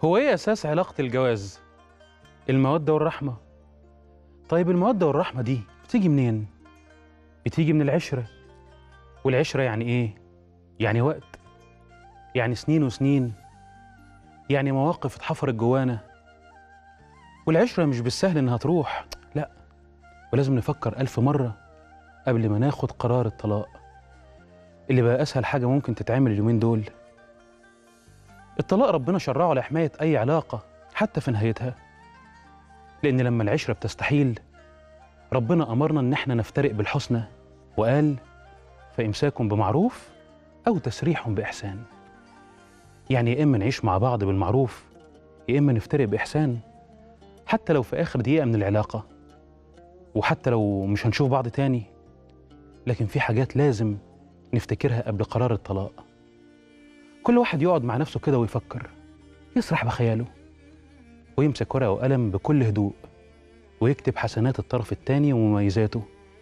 هو ايه اساس علاقه الجواز الموده والرحمه طيب الموده والرحمه دي بتيجي منين بتيجي من العشره والعشره يعني ايه يعني وقت يعني سنين وسنين يعني مواقف اتحفرت جوانا والعشره مش بالسهل انها تروح لا ولازم نفكر ألف مرة قبل ما ناخد قرار الطلاق اللي بقى أسهل حاجة ممكن تتعمل اليومين دول الطلاق ربنا شرعه لحماية أي علاقة حتى في نهايتها لأن لما العشرة بتستحيل ربنا أمرنا إن احنا نفترق بالحسنى وقال فإمساك بمعروف أو تسريح بإحسان يعني يا إما نعيش مع بعض بالمعروف يا إما نفترق بإحسان حتى لو في آخر دقيقة من العلاقة وحتى لو مش هنشوف بعض تاني لكن في حاجات لازم نفتكرها قبل قرار الطلاق كل واحد يقعد مع نفسه كده ويفكر يسرح بخياله ويمسك ورقة وقلم بكل هدوء ويكتب حسنات الطرف التاني ومميزاته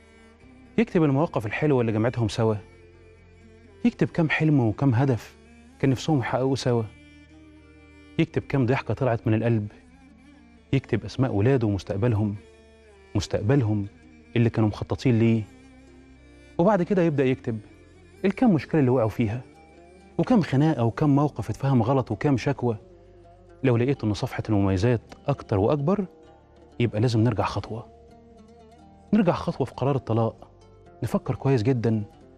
يكتب المواقف الحلوة اللي جمعتهم سوا يكتب كم حلم وكم هدف كان نفسهم يحققوه سوا يكتب كم ضحكة طلعت من القلب يكتب أسماء ولاده ومستقبلهم مستقبلهم اللي كانوا مخططين ليه وبعد كده يبدأ يكتب الكم مشكلة اللي وقعوا فيها وكم خناقة وكم موقف اتفهم غلط وكم شكوى لو لقيت إن صفحة المميزات أكتر وأكبر يبقى لازم نرجع خطوة نرجع خطوة في قرار الطلاق نفكر كويس جدا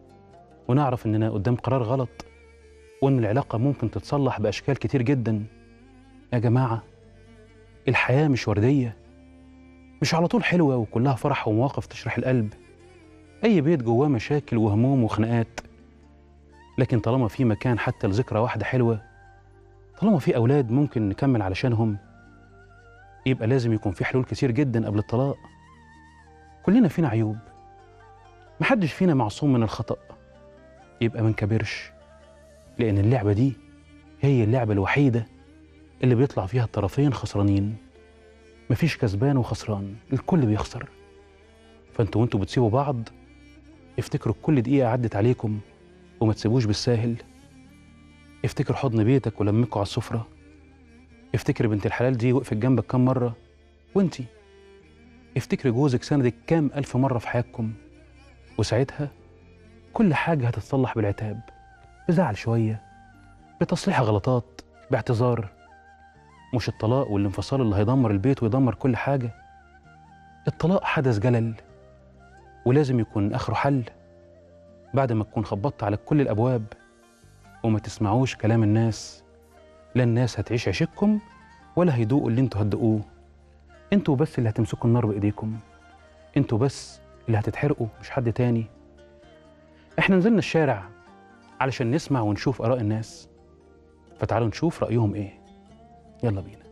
ونعرف إننا قدام قرار غلط وإن العلاقة ممكن تتصلح بأشكال كتير جدا يا جماعة الحياة مش وردية مش على طول حلوة وكلها فرح ومواقف تشرح القلب أي بيت جواه مشاكل وهموم وخناقات لكن طالما في مكان حتى لذكرى واحدة حلوة طالما في أولاد ممكن نكمل علشانهم يبقى لازم يكون في حلول كتير جدا قبل الطلاق كلنا فينا عيوب محدش فينا معصوم من الخطأ يبقى ما نكبرش لأن اللعبة دي هي اللعبة الوحيدة اللي بيطلع فيها الطرفين خسرانين مفيش كسبان وخسران الكل بيخسر فانتوا وانتوا بتسيبوا بعض افتكروا كل دقيقة عدت عليكم وما تسيبوش بالساهل افتكر حضن بيتك ولمكوا على السفرة افتكر بنت الحلال دي وقفت جنبك كام مرة وانتي افتكري جوزك سندك كام ألف مرة في حياتكم وساعتها كل حاجة هتتصلح بالعتاب بزعل شوية بتصليح غلطات باعتذار مش الطلاق والانفصال اللي هيدمر البيت ويدمر كل حاجة الطلاق حدث جلل ولازم يكون آخره حل بعد ما تكون خبطت على كل الأبواب وما تسمعوش كلام الناس لا الناس هتعيش عيشتكم ولا هيدوقوا اللي انتوا هتدوقوه انتوا بس اللي هتمسكوا النار بإيديكم انتوا بس اللي هتتحرقوا مش حد تاني احنا نزلنا الشارع علشان نسمع ونشوف آراء الناس فتعالوا نشوف رأيهم ايه يلا بينا